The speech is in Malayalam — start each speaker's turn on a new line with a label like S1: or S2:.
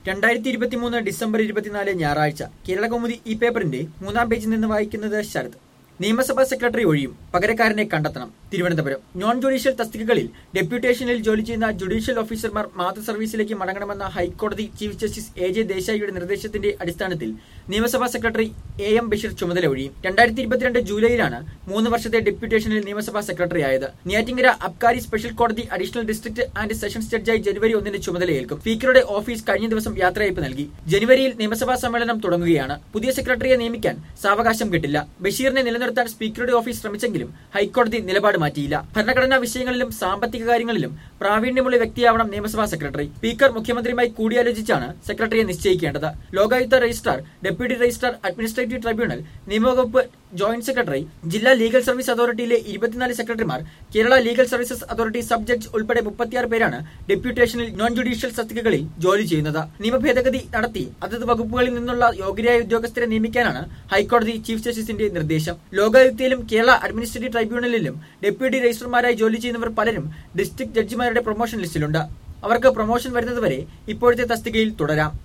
S1: രണ്ടായിരത്തി ഇരുപത്തിമൂന്ന് ഡിസംബർ ഇരുപത്തിനാല് ഞായറാഴ്ച കേരളകൗമുദി ഈ പേപ്പറിന്റെ മൂന്നാം പേജിൽ നിന്ന് വായിക്കുന്നത് ശരത് നിയമസഭാ സെക്രട്ടറി ഒഴിയും പകരക്കാരനെ കണ്ടെത്തണം തിരുവനന്തപുരം നോൺ ജുഡീഷ്യൽ തസ്തികകളിൽ ഡെപ്യൂട്ടേഷനിൽ ജോലി ചെയ്യുന്ന ജുഡീഷ്യൽ ഓഫീസർമാർ മാതൃ സർവീസിലേക്ക് മടങ്ങണമെന്ന ഹൈക്കോടതി ചീഫ് ജസ്റ്റിസ് എ ജെ ദേശായിയുടെ നിർദ്ദേശത്തിന്റെ അടിസ്ഥാനത്തിൽ നിയമസഭാ സെക്രട്ടറി എ എം ബഷീർ ചുമതല ഒഴിയും രണ്ടായിരത്തി ഇരുപത്തിരണ്ട് ജൂലൈയിലാണ് മൂന്ന് വർഷത്തെ ഡെപ്യൂട്ടേഷനിൽ നിയമസഭാ സെക്രട്ടറി ആയത് നെയ്യാറ്റിങ്കര അബ്കാരി സ്പെഷ്യൽ കോടതി അഡീഷണൽ ഡിസ്ട്രിക്ട് ആൻഡ് സെഷൻസ് ജഡ്ജായി ജനുവരി ഒന്നിന് ചുമതലയേൽക്കും സ്പീക്കറുടെ ഓഫീസ് കഴിഞ്ഞ ദിവസം യാത്രയയപ്പ് നൽകി ജനുവരിയിൽ നിയമസഭാ സമ്മേളനം തുടങ്ങുകയാണ് പുതിയ സെക്രട്ടറിയെ നിയമിക്കാൻ സാവകാശം കിട്ടില്ല ബഷീറിനെ നിലനിർത്താൻ സ്പീക്കറുടെ ഓഫീസ് ശ്രമിച്ചെങ്കിലും ഹൈക്കോടതി നിലപാട് മാറ്റിയില്ല ഭരണഘടനാ വിഷയങ്ങളിലും സാമ്പത്തിക കാര്യങ്ങളിലും പ്രാവീണ്യമുള്ള വ്യക്തിയാവണം നിയമസഭാ സെക്രട്ടറി സ്പീക്കർ മുഖ്യമന്ത്രിയുമായി കൂടിയാലോചിച്ചാണ് സെക്രട്ടറിയെ നിശ്ചയിക്കേണ്ടത് Lokayukta registrar deputy registrar administrative tribunal നിയമവകുപ്പ് ജോയിന്റ് സെക്രട്ടറി ജില്ലാ ലീഗൽ സർവീസ് അതോറിറ്റിയിലെ ഇരുപത്തിനാല് സെക്രട്ടറിമാർ Kerala legal services authority sub judge ഉൾപ്പെടെ മുപ്പത്തിയാറ് പേരാണ് ഡെപ്യൂട്ടേഷനിൽ നോൺ ജുഡീഷ്യൽ തസ്തികകളിൽ ജോലി ചെയ്യുന്നത് നിയമഭേദഗതി നടത്തി അതത് വകുപ്പുകളിൽ നിന്നുള്ള യോഗ്യരായ ഉദ്യോഗസ്ഥരെ നിയമിക്കാനാണ് ഹൈക്കോടതി ചീഫ് ജസ്റ്റിസിന്റെ നിർദ്ദേശം ലോകായുക്തയിലും കേരള അഡ്മിനിസ്ട്രേറ്റീവ് ട്രൈബ്യൂണലിലും ഡെപ്യൂട്ടി രജിസ്ട്രർമാരായി ജോലി ചെയ്യുന്നവർ പലരും ഡിസ്ട്രിക്ട് ജഡ്ജിമാരുടെ പ്രൊമോഷൻ ലിസ്റ്റിലുണ്ട് അവർക്ക് പ്രൊമോഷൻ വരുന്നതുവരെ ഇപ്പോഴത്തെ തസ്തികയിൽ തുടരാം